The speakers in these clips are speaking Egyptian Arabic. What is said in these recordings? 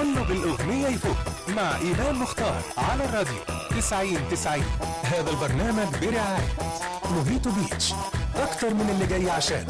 كله بالأغنية يفوق مع إيمان مختار على الراديو 90 90 هذا البرنامج برعاية موهيتو بيتش أكتر من اللي جاي عشان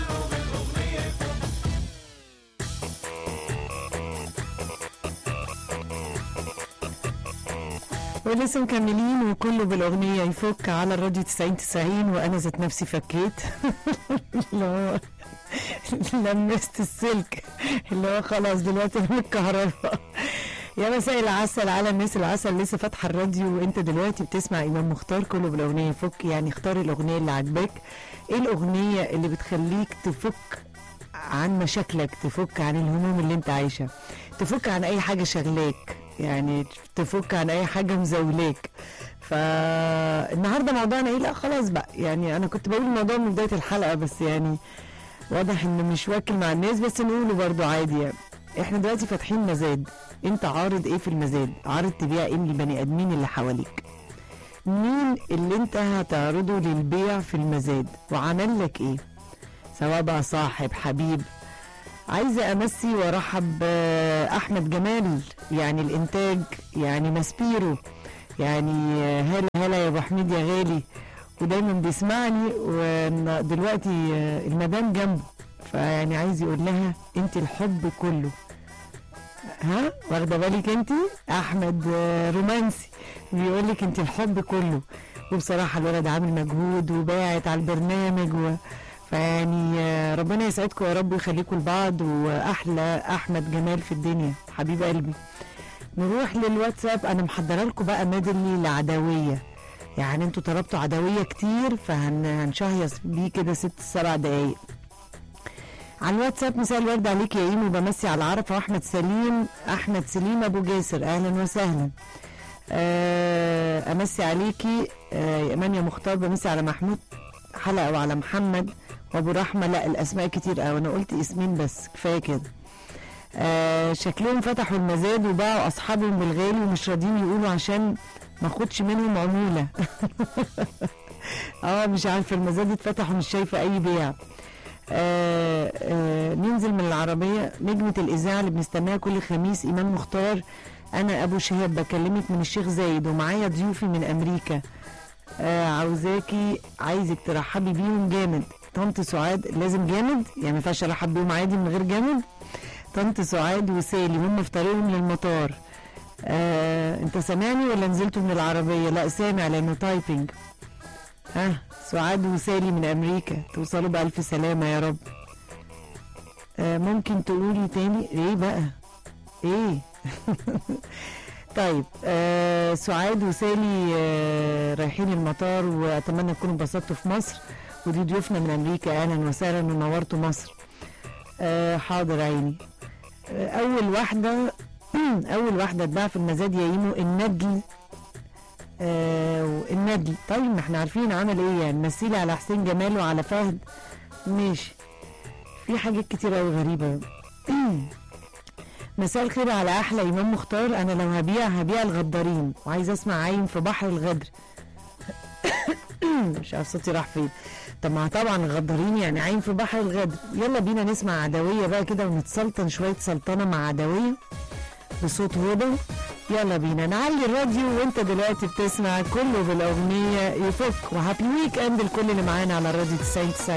ولسه مكملين وكله بالاغنيه يفك على الراديو 90 90 وانا ذات نفسي فكيت اللي هو لمست السلك اللي هو خلاص دلوقتي انا الكهرباء يا مساء العسل على الناس العسل لسه فاتحه الراديو وانت دلوقتي بتسمع امام مختار كله بالاغنيه يفك يعني اختار الاغنيه اللي عاجباك ايه الاغنيه اللي بتخليك تفك عن مشاكلك تفك عن الهموم اللي انت عايشها تفك عن اي حاجه شغلاك يعني تفك عن اي حاجه مزولاك فالنهارده موضوعنا ايه لا خلاص بقى يعني انا كنت بقول الموضوع من بدايه الحلقه بس يعني واضح انه مش واكل مع الناس بس نقوله برضو عادي يعني احنا دلوقتي فاتحين مزاد انت عارض ايه في المزاد عارض تبيع ايه للبني ادمين اللي حواليك مين اللي انت هتعرضه للبيع في المزاد وعمل لك ايه سواء بقى صاحب حبيب عايزه امسي وارحب باحمد جمال يعني الانتاج يعني ماسبيرو يعني هلا هلا يا ابو حميد يا غالي ودايما بيسمعني ودلوقتي المدام جنبه فيعني عايز يقول لها انت الحب كله ها واخده بالك انت احمد رومانسي بيقول لك انت الحب كله وبصراحه الولد عامل مجهود وباعت على البرنامج و... فيعني ربنا يسعدكم يا رب ويخليكم لبعض واحلى احمد جمال في الدنيا حبيب قلبي نروح للواتساب انا محضره لكم بقى ميدلي لعدويه يعني انتوا طلبتوا عدويه كتير فهنشهيص بيه كده ست سبع دقايق على الواتساب مساء الورد عليك يا ايمو بمسي على العرفه واحمد سليم احمد سليم ابو جاسر اهلا وسهلا امسي عليكي يا ايمان يا مختار بمسي على محمود حلقه وعلى محمد وابو رحمه لا الاسماء كتير قوي انا قلت اسمين بس كفايه كده آه شكلهم فتحوا المزاد وباعوا اصحابهم بالغالي ومش راضيين يقولوا عشان ما اخدش منهم عموله اه مش عارفه المزاد اتفتح ومش شايفه اي بيع آه آه ننزل من العربيه نجمه الاذاعه اللي بنستناها كل خميس امام مختار انا ابو شهاب بكلمك من الشيخ زايد ومعايا ضيوفي من امريكا آه عاوزاكي عايزك ترحبي بيهم جامد طنط سعاد لازم جامد يعني ما ينفعش ارحب بيهم عادي من غير جامد طنط سعاد وسالي هم في طريقهم للمطار آه انت سامعني ولا نزلتوا من العربيه لا سامع لانه تايبنج ها سعاد وسالي من امريكا توصلوا بالف سلامه يا رب آه ممكن تقولي تاني ايه بقى ايه طيب آه سعاد وسالي آه رايحين المطار واتمنى تكونوا انبسطتوا في مصر ودي ضيوفنا من امريكا اهلا وسهلا ونورتوا مصر آه حاضر عيني آه اول واحده اول واحده اتباع في المزاد يا ايمو الندل آه الندل طيب ما احنا عارفين عمل ايه يعني مثيلي على حسين جمال وعلى فهد ماشي في حاجات كتير قوي غريبه مساء الخير على احلى امام مختار انا لو هبيع هبيع الغدارين وعايز اسمع عايم في بحر الغدر مش عارف صوتي راح فين طب ما طبعا الغدارين يعني عايم في بحر الغدر يلا بينا نسمع عدويه بقى كده ونتسلطن شويه سلطنه مع عدويه بصوت هدى يلا بينا نعلي الراديو وانت دلوقتي بتسمع كله بالاغنيه يفك وهابي ويك اند الكل اللي معانا على الراديو 90